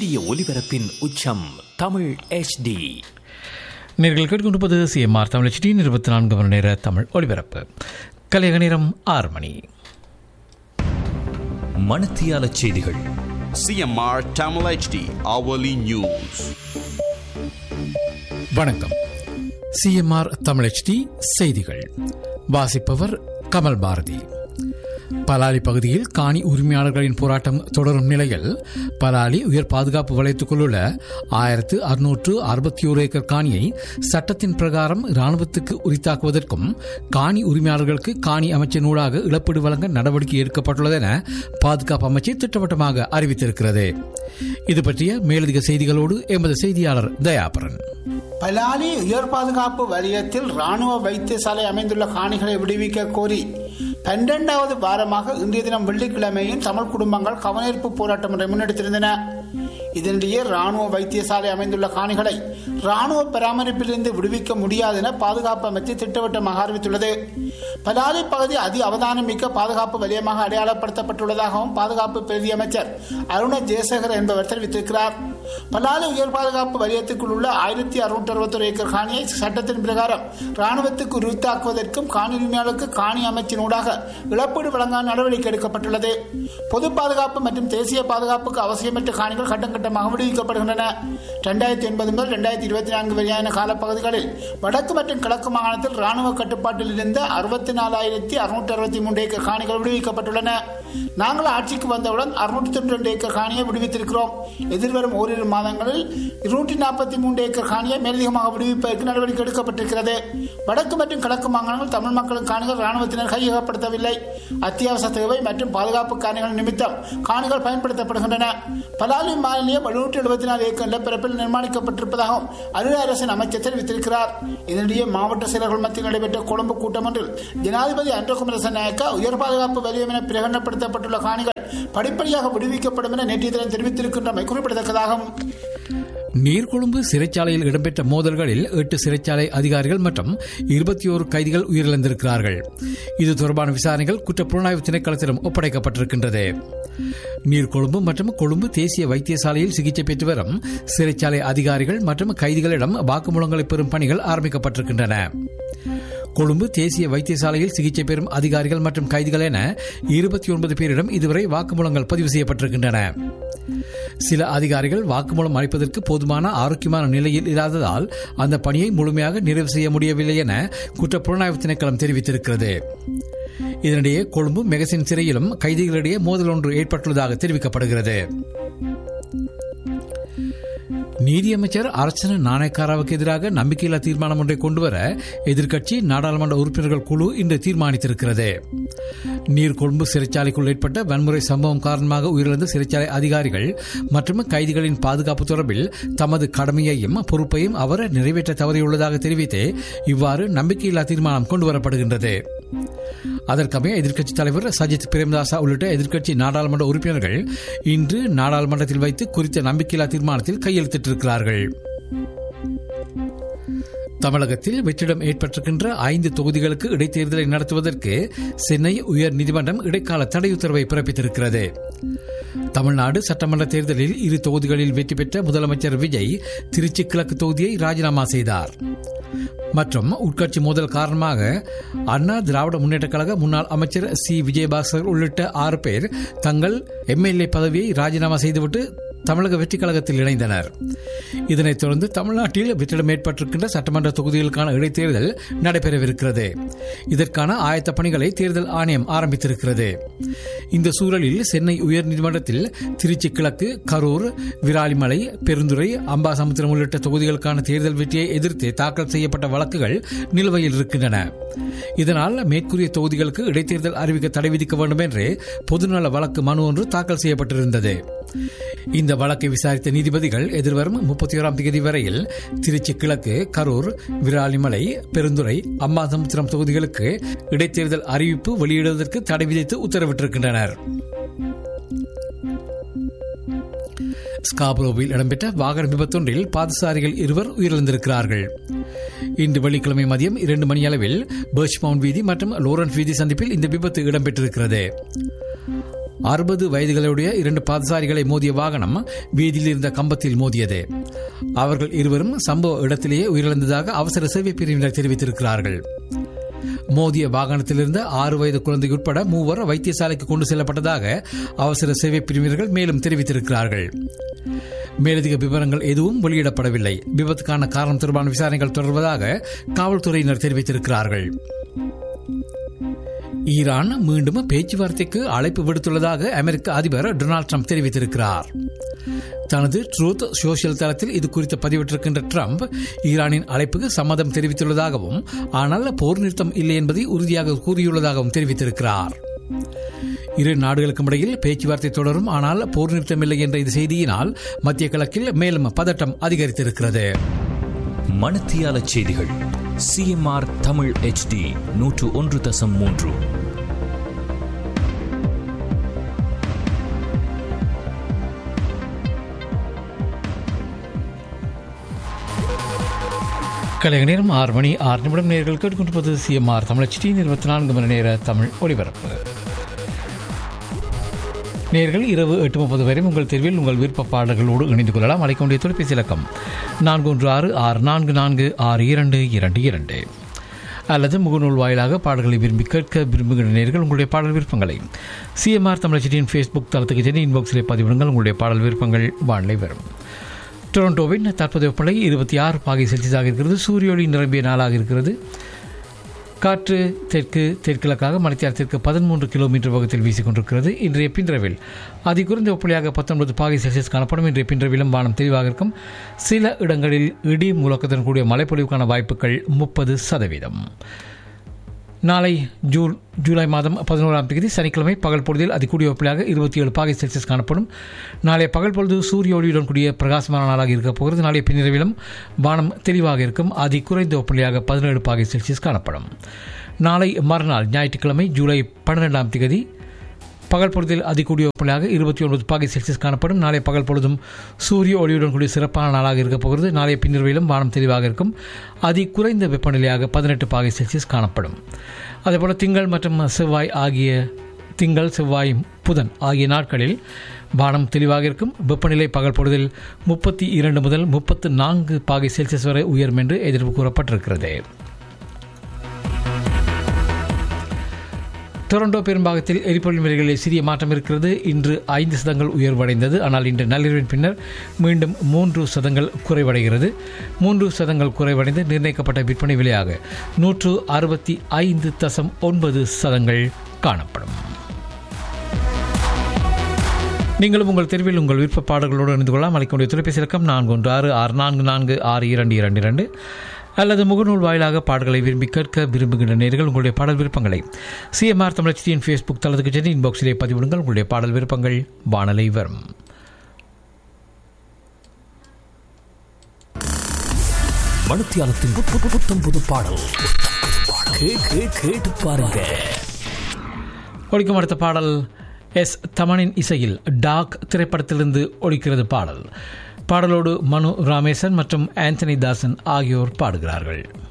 சூரிய ஒளிபரப்பின் உச்சம் தமிழ் HD நேர்கள் கேட்டுக்கொண்டிருப்பது சிஎம்ஆர் தமிழ் டி இருபத்தி நான்கு மணி நேர தமிழ் ஒலிபரப்பு கலையக நேரம் ஆறு மணி மணத்தியால செய்திகள் CMR Tamil HD hourly news. வணக்கம் சிஎம்ஆர் தமிழ் டி செய்திகள் வாசிப்பவர் கமல் பாரதி பலாலி பகுதியில் காணி உரிமையாளர்களின் போராட்டம் தொடரும் நிலையில் பலாலி உயர் பாதுகாப்பு வலயத்துக்குள் உள்ள ஆயிரத்து அறுநூற்று அறுபத்தி ஒரு ஏக்கர் காணியை சட்டத்தின் பிரகாரம் இராணுவத்துக்கு உரித்தாக்குவதற்கும் காணி உரிமையாளர்களுக்கு காணி அமைச்சினூடாக இழப்பீடு வழங்க நடவடிக்கை எடுக்கப்பட்டுள்ளது என பாதுகாப்பு அமைச்சு திட்டவட்டமாக அறிவித்திருக்கிறது இது பற்றிய மேலதிக செய்திகளோடு எமது செய்தியாளர் தயாபரன் பலாலி உயர் பாதுகாப்பு வலயத்தில் ராணுவ வைத்தியசாலை அமைந்துள்ள காணிகளை விடுவிக்க கோரி பன்னிரண்டாவது வாரமாக இன்றைய தினம் வெள்ளிக்கிழமையும் தமிழ் குடும்பங்கள் கவனீர்ப்பு போராட்டம் ஒன்றை முன்னெடுத்திருந்தன இதனிடையே ராணுவ வைத்தியசாலை அமைந்துள்ள காணிகளை ராணுவ பராமரிப்பிலிருந்து விடுவிக்க முடியாது என பாதுகாப்பு அமைச்சு திட்டவட்டமாக அறிவித்துள்ளது பலாலி பகுதி அதி அவதானம் மிக்க பாதுகாப்பு வலயமாக அடையாளப்படுத்தப்பட்டுள்ளதாகவும் பாதுகாப்பு பிரதி அமைச்சர் அருண ஜெயசேகர் என்பவர் தெரிவித்திருக்கிறார் பலாலி உயர் பாதுகாப்பு வலயத்துக்குள் உள்ள ஆயிரத்தி அறுநூற்றி அறுபத்தொரு ஏக்கர் காணியை சட்டத்தின் பிரகாரம் ராணுவத்துக்கு உரித்தாக்குவதற்கும் காணி உரிமையாளருக்கு காணி அமைச்சின் ஊடாக இழப்பீடு வழங்க நடவடிக்கை எடுக்கப்பட்டுள்ளது பொது பாதுகாப்பு மற்றும் தேசிய பாதுகாப்புக்கு அவசியமற்ற காணிகள் கட்டம் கட்டமாக விடுவிக்கப்படுகின்றன இரண்டாயிரத்தி ஒன்பது முதல் இரண்டாயிரத்தி இருபத்தி நான்கு வரையான காலப்பகுதிகளில் வடக்கு மற்றும் கிழக்கு மாகாணத்தில் ராணுவ கட்டுப்பாட்டில் இருந்த அறுபத்தி நாலாயிரத்தி அறுநூற்றி அறுபத்தி மூன்று ஏக்கர் காணிகள் விடுவிக்கப்பட்டுள்ளன நாங்கள் ஆட்சிக்கு வந்தவுடன் அறுநூற்றி தொண்ணூற்றி ரெண்டு ஏக்கர் காணியை விடுவித்திருக்கிறோம் எதிர்வரும் ஓரிரு மாதங்களில் இருநூற்றி நாற்பத்தி மூன்று ஏக்கர் காணியை மேலதிகமாக விடுவிப்பதற்கு நடவடிக்கை எடுக்கப்பட்டிருக்கிறது வடக்கு மற்றும் கிழக்கு மாகாணங்கள் தமிழ் மக்களின் காணிகள் ராணுவத்தினர் கையகப்படுத்தவில்லை அத்தியாவசிய தேவை மற்றும் பாதுகாப்பு காணிகள் நிமித்தம் காணிகள் பயன்படுத்தப்படுகின்றன பலாலி மாநிலம் எழுநூற்றி எழுபத்தி நாலு ஏக்கர் நிலப்பரப்பில் நிர்மாணிக்கப்பட்டிருப்பதாகவும் அருண அரசின் அமைச்சர் தெரிவித்திருக்கிறார் இதனிடையே மாவட்ட செயலர்கள் மத்தியில் நடைபெற்ற கொழும்பு கூட்டம் ஒன்றில் ஜனாதிபதி அன்றகுமரச நாயக்கா உயர் பாதுகாப்பு வலியம் என பிரகடனப்படுத்தப்பட்டுள்ள காணிகள் படிப்படியாக விடுவிக்கப்படும் என நேற்றைய தினம் தெரிவித்திருக்கின்றமை குறிப்பிடத்தக்கதாகும் நீர்கொழும்பு சிறைச்சாலையில் இடம்பெற்ற மோதல்களில் எட்டு சிறைச்சாலை அதிகாரிகள் மற்றும் இருபத்தி ஓரு கைதிகள் உயிரிழந்திருக்கிறார்கள் இது தொடர்பான விசாரணைகள் குற்ற புலனாய்வு திணைக்களத்திடம் ஒப்படைக்கப்பட்டிருக்கின்றது நீர்கொழும்பு மற்றும் கொழும்பு தேசிய வைத்தியசாலையில் சிகிச்சை பெற்று வரும் சிறைச்சாலை அதிகாரிகள் மற்றும் கைதிகளிடம் வாக்குமூலங்களை பெறும் பணிகள் ஆரம்பிக்கப்பட்டிருக்கின்றன கொழும்பு தேசிய வைத்தியசாலையில் சிகிச்சை பெறும் அதிகாரிகள் மற்றும் கைதிகள் என இருபத்தி ஒன்பது பேரிடம் இதுவரை வாக்குமூலங்கள் பதிவு செய்யப்பட்டிருக்கின்றன சில அதிகாரிகள் வாக்குமூலம் அளிப்பதற்கு போதுமான ஆரோக்கியமான நிலையில் இல்லாததால் அந்த பணியை முழுமையாக நிறைவு செய்ய முடியவில்லை என குற்ற புலனாய்வு திணைக்களம் தெரிவித்திருக்கிறது இதனிடையே கொழும்பு மெகசின் சிறையிலும் கைதிகளிடையே மோதல் ஒன்று ஏற்பட்டுள்ளதாக தெரிவிக்கப்படுகிறது நீதியமைச்சர் அர்ச்சன நாணயக்காராவுக்கு எதிராக நம்பிக்கையில்லா தீர்மானம் ஒன்றை கொண்டுவர எதிர்க்கட்சி நாடாளுமன்ற உறுப்பினர்கள் குழு இன்று தீர்மானித்திருக்கிறது நீர்கொழும்பு சிறைச்சாலைக்குள் ஏற்பட்ட வன்முறை சம்பவம் காரணமாக உயிரிழந்த சிறைச்சாலை அதிகாரிகள் மற்றும் கைதிகளின் பாதுகாப்பு தொடர்பில் தமது கடமையையும் பொறுப்பையும் அவர் நிறைவேற்ற தவறியுள்ளதாக தெரிவித்து இவ்வாறு நம்பிக்கையில்லா தீர்மானம் கொண்டுவரப்படுகின்றது அதற்கமைய எதிர்க்கட்சித் தலைவர் சஜித் பிரேமதாசா உள்ளிட்ட எதிர்க்கட்சி நாடாளுமன்ற உறுப்பினர்கள் இன்று நாடாளுமன்றத்தில் வைத்து குறித்த நம்பிக்கையில்லா தீர்மானத்தில் கையெழுத்திட்டிருக்கிறார்கள் தமிழகத்தில் வெற்றிடம் ஏற்பட்டிருக்கின்ற ஐந்து தொகுதிகளுக்கு இடைத்தேர்தலை நடத்துவதற்கு சென்னை உயர் நீதிமன்றம் இடைக்கால தடை உத்தரவை பிறப்பித்திருக்கிறது தமிழ்நாடு சட்டமன்ற தேர்தலில் இரு தொகுதிகளில் வெற்றி பெற்ற முதலமைச்சர் விஜய் திருச்சி கிழக்கு தொகுதியை ராஜினாமா செய்தார் மற்றும் உட்கட்சி மோதல் காரணமாக அண்ணா திராவிட முன்னேற்ற கழக முன்னாள் அமைச்சர் சி விஜயபாஸ்கர் உள்ளிட்ட ஆறு பேர் தங்கள் எம்எல்ஏ பதவியை ராஜினாமா செய்துவிட்டு தமிழக வெற்றிக் கழகத்தில் இணைந்தனர் இதனைத் தொடர்ந்து தமிழ்நாட்டில் வெற்றிடம் ஏற்பட்டிருக்கின்ற சட்டமன்ற தொகுதிகளுக்கான இடைத்தேர்தல் நடைபெறவிருக்கிறது இதற்கான ஆயத்த பணிகளை தேர்தல் ஆணையம் ஆரம்பித்திருக்கிறது இந்த சூழலில் சென்னை உயர்நீதிமன்றத்தில் திருச்சி கிழக்கு கரூர் விராலிமலை பெருந்துறை அம்பாசமுத்திரம் உள்ளிட்ட தொகுதிகளுக்கான தேர்தல் வெற்றியை எதிர்த்து தாக்கல் செய்யப்பட்ட வழக்குகள் நிலுவையில் இருக்கின்றன இதனால் மேற்கூறிய தொகுதிகளுக்கு இடைத்தேர்தல் அறிவிக்க தடை விதிக்க வேண்டும் என்று பொதுநல வழக்கு மனு ஒன்று தாக்கல் செய்யப்பட்டிருந்தது இந்த வழக்கை விசாரித்த நீதிபதிகள் எதிர்வரும் முப்பத்தி ஓராம் தேதி வரையில் திருச்சி கிழக்கு கரூர் விராலிமலை பெருந்துறை அம்மாசமுத்திரம் தொகுதிகளுக்கு இடைத்தேர்தல் அறிவிப்பு வெளியிடுவதற்கு தடை விதித்து உத்தரவிட்டிருக்கின்றனர் ஸ்காப்ரோவில் இடம்பெற்ற வாகன விபத்தொன்றில் பாதசாரிகள் இருவர் உயிரிழந்திருக்கிறார்கள் இன்று வெள்ளிக்கிழமை மதியம் இரண்டு மணி அளவில் பர்ச்மவுண்ட் வீதி மற்றும் லோரன்ஸ் வீதி சந்திப்பில் இந்த விபத்து இடம்பெற்றிருக்கிறது அறுபது வயதுகளுடைய இரண்டு பாதசாரிகளை மோதிய வாகனம் வீதியில் இருந்த கம்பத்தில் மோதியது அவர்கள் இருவரும் சம்பவ இடத்திலேயே உயிரிழந்ததாக அவசர சேவை பிரிவினர் தெரிவித்திருக்கிறார்கள் மோதிய வாகனத்திலிருந்த ஆறு வயது குழந்தை உட்பட மூவர் வைத்தியசாலைக்கு கொண்டு செல்லப்பட்டதாக அவசர சேவை பிரிவினர்கள் மேலும் தெரிவித்திருக்கிறார்கள் மேலதிக விவரங்கள் எதுவும் வெளியிடப்படவில்லை விபத்துக்கான காரணம் தொடர்பான விசாரணைகள் தொடர்வதாக காவல்துறையினர் தெரிவித்திருக்கிறார்கள் ஈரான் மீண்டும் பேச்சுவார்த்தைக்கு அழைப்பு விடுத்துள்ளதாக அமெரிக்க அதிபர் டொனால்டு ட்ரம்ப் தெரிவித்திருக்கிறார் தனது ட்ரூத் சோஷியல் தளத்தில் இது குறித்து பதிவிட்டிருக்கின்ற ட்ரம்ப் ஈரானின் அழைப்புக்கு சம்மதம் தெரிவித்துள்ளதாகவும் ஆனால் போர் நிறுத்தம் இல்லை என்பதை உறுதியாக கூறியுள்ளதாகவும் தெரிவித்திருக்கிறார் இரு நாடுகளுக்கும் இடையில் பேச்சுவார்த்தை தொடரும் ஆனால் போர் நிறுத்தமில்லை என்ற இந்த செய்தியினால் மத்திய கிழக்கில் மேலும் பதட்டம் அதிகரித்திருக்கிறது மணத்தியால செய்திகள் சிஎம்ஆர் தமிழ் ஹெச்டி நூற்று ஒன்று தசம் மூன்று கலைய நேரம் ஆறு மணி ஆறு நிமிடம் நேர்கள் கேட்டுக்கொண்டிருப்பது சிஎம்ஆர் தமிழச்சி இருபத்தி நான்கு மணி நேர தமிழ் ஒளிபரப்பு நேர்கள் இரவு எட்டு முப்பது வரை உங்கள் தேர்வில் உங்கள் விருப்ப பாடல்களோடு இணைந்து கொள்ளலாம் அழைக்கக்கூடிய தொலைபேசி இலக்கம் நான்கு ஒன்று ஆறு ஆறு நான்கு நான்கு ஆறு இரண்டு இரண்டு இரண்டு அல்லது முகநூல் வாயிலாக பாடல்களை விரும்பி கேட்க விரும்புகிற நேர்கள் உங்களுடைய பாடல் விருப்பங்களை சிஎம்ஆர் தமிழச்சியின் ஃபேஸ்புக் தளத்துக்கு சென்று இன்பாக்ஸிலே பதிவிடுங்கள் உங்களுடைய பாடல் விருப்பங்கள் வானிலை வரும் டொரண்டோவின் தற்போதைய வெப்பநிலை இருபத்தி ஆறு பாகை செல்சியஸாக இருக்கிறது சூரிய ஒளி நிரம்பிய நாளாக இருக்கிறது காற்று தெற்கு தெற்கிழக்காக மணித்தியாலத்திற்கு பதிமூன்று கிலோமீட்டர் வேகத்தில் வீசிக்கொண்டிருக்கிறது இன்றைய பின்றவில் அதி குறைந்த வெப்பநிலையாக பத்தொன்பது பாகை செல்சியஸ் காணப்படும் இன்றைய பின்றவிலும் வானம் தெளிவாக இருக்கும் சில இடங்களில் இடி முழக்கத்துடன் கூடிய மழைப்பொழிவுக்கான வாய்ப்புகள் முப்பது சதவீதம் நாளை ஜூ ஜூலை மாதம் பதினோராம் தேதி சனிக்கிழமை பகல் பொழுதில் அதிகூடிய வெப்பநிலையாக இருபத்தி ஏழு பாகை செல்சியஸ் காணப்படும் நாளைய பகல் பொழுது சூரிய ஒளியுடன் கூடிய பிரகாசமான நாளாக இருக்கப் போகிறது நாளைய பின்னிரவிலும் வானம் தெளிவாக இருக்கும் அதி குறைந்த வெப்பநிலையாக பதினேழு பாகை செல்சியஸ் காணப்படும் நாளை மறுநாள் ஞாயிற்றுக்கிழமை ஜூலை பன்னிரெண்டாம் தேதி பகல் பொழுதில் அதிகூடிய வெப்பநிலையாக இருபத்தி ஒன்பது பாகை செல்சியஸ் காணப்படும் நாளை பகல் பொழுதும் சூரிய ஒளியுடன் கூடிய சிறப்பான நாளாக இருக்கப் போகிறது நாளைய பின்னிரவிலும் வானம் தெளிவாக இருக்கும் அதி குறைந்த வெப்பநிலையாக பதினெட்டு பாகை செல்சியஸ் காணப்படும் அதேபோல் திங்கள் மற்றும் செவ்வாய் ஆகிய திங்கள் செவ்வாய் புதன் ஆகிய நாட்களில் வானம் தெளிவாக இருக்கும் வெப்பநிலை பகல் பொழுதில் முப்பத்தி இரண்டு முதல் முப்பத்து நான்கு பாகை செல்சியஸ் வரை உயரும் என்று எதிர்ப்பு கூறப்பட்டிருக்கிறது டொரண்டோ பெரும்பாகத்தில் எரிபொருள் விலைகளில் சிறிய மாற்றம் இருக்கிறது இன்று ஐந்து சதங்கள் உயர்வடைந்தது ஆனால் இன்று நள்ளிரவின் பின்னர் மீண்டும் மூன்று சதங்கள் குறைவடைகிறது மூன்று சதங்கள் குறைவடைந்து நிர்ணயிக்கப்பட்ட விற்பனை விலையாக நூற்று அறுபத்தி ஐந்து தசம் ஒன்பது சதங்கள் காணப்படும் நீங்களும் உங்கள் தெருவில் உங்கள் விருப்ப பாடல்களோடு இணைந்து கொள்ளலாம் அழைக்கக்கூடிய தொலைபேசி இலக்கம் நான்கு ஒன்று ஆறு ஆறு நான்கு நான்கு ஆறு இரண்டு இரண்டு இரண்டு அல்லது முகநூல் வாயிலாக பாடல்களை விரும்பி கேட்க விரும்புகின்ற நேர்கள் உங்களுடைய பாடல் விருப்பங்களை சிஎம்ஆர் தமிழச்சியின் ஃபேஸ்புக் தளத்துக்கு சென்று இன்பாக்ஸிலே பதிவிடுங்கள் உங்களுடைய பாடல் விருப்பங்கள் வானலை வரும் மணத்தியாலத்தின் புத் புத் புத்தம் புது பாடல் கே- கே- கேட்டு பாருங்க ஒழிக்கும் அடுத்த பாடல் எஸ் தமனின் இசையில் டாக் திரைப்படத்திலிருந்து ஒழிக்கிறது பாடல் பாடலோடு மனு ராமேசன் மற்றும் ஆந்தனி தாசன் ஆகியோர் பாடுகிறார்கள்